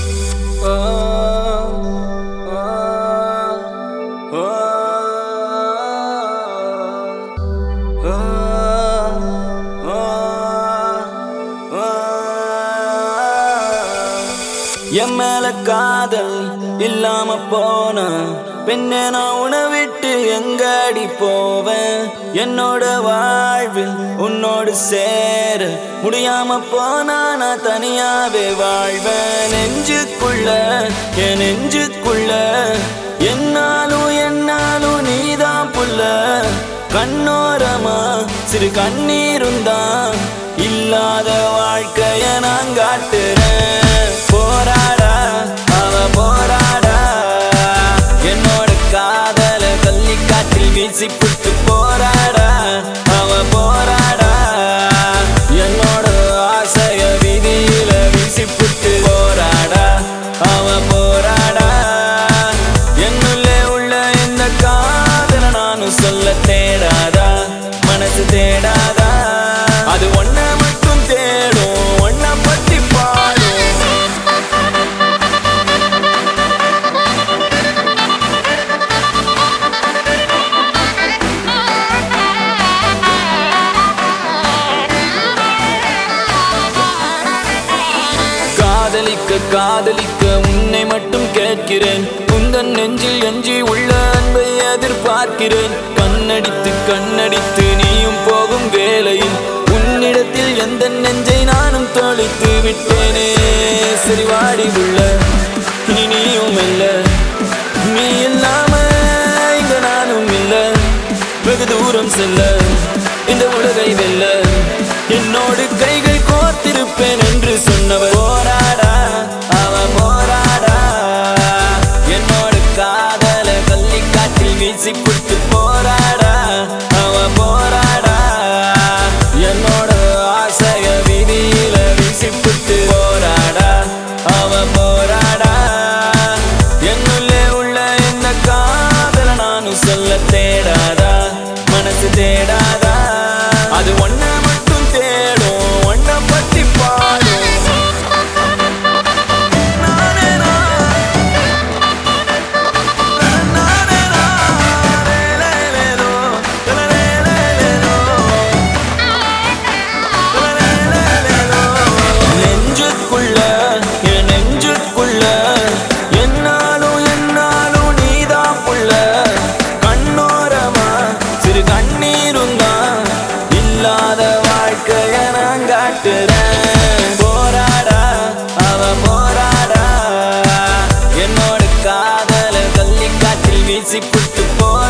என் மேல காதல் இல்லாம போன பெண்ணே நான் உன்னை விட்டு எங்கடி போவேன் என்னோட வாழ்வில் உன்னோடு சேர முடியாம போனா நான் தனியாவே வாழ்வேன் நெஞ்சுக்குள்ள என் நெஞ்சுக்குள்ள என்னாலும் என்னாலும் நீதான் புள்ள கண்ணோரமா சிறு கண்ணீரும் தான் இல்லாத வாழ்க்கைய நான் காட்டுறேன் போராடா அவ போராடா என்னோட காதல கள்ளி காற்றில் வீசி புட்டு போராடா அவ போராடா என்னோட ஆசைய விதியில வீசி புட்டு போராடா அவ போராடா என்னுள்ளே உள்ள இந்த காதல நானும் சொல்ல தேடாதா மனசு தேடாதா அது ஒன்ன மட்டும் தேடும் ஒன்ன பத்தி பாடும் காதலிக்க காதலிக்க உன்னை மட்டும் கேட்கிறேன் உந்தன் நெஞ்சில் எஞ்சி உள்ள அன்பை எதிர்பார்க்கிறேன் கண்ணடித்து கண்ணடித்து நீயும் போகும் வேளையில் உன்னிடத்தில் எந்த நெஞ்சை நானும் தொலைத்து விட்டேனே சரி வாடி உள்ள இனி நீயும் இல்ல நீ இல்லாம இங்க நானும் இல்ல வெகு தூரம் செல்ல இந்த உலகை வெல்ல என்னோடு கைகள் கோர்த்திருப்பேன் என்று சொன்னவர் போராடா அவ போராடா என்னோட காதல கள்ளி காற்றில் வீசி புட்டு போராடா அவ போராடா என்னோட ஆசைய விதியில வீசி புட்டு போராடா அவ போராடா என்னுள்ளே உள்ள இந்த காதல நானும் சொல்ல தேடாதா மனசு தேடாதா அது ஒன்ன மட்டும் தேடும் ஒன்ன பத்தி பாடும் நானே நான். நானே நான். லேலேலேலோ. லேலேலேலோ. நெஞ்சுக்குள்ள என் நெஞ்சுக்குள்ள என்னாலும் என்னாலும் நீதான் புள்ள கண்ணோரமா சிறு கண்ணீரும் தான் இல்லாத வாழ்க்கைய நான் காட்டுறேன் போராடா அவ போராடா என்னோட காதல கள்ளி காற்றில் வீசி புட்டு போ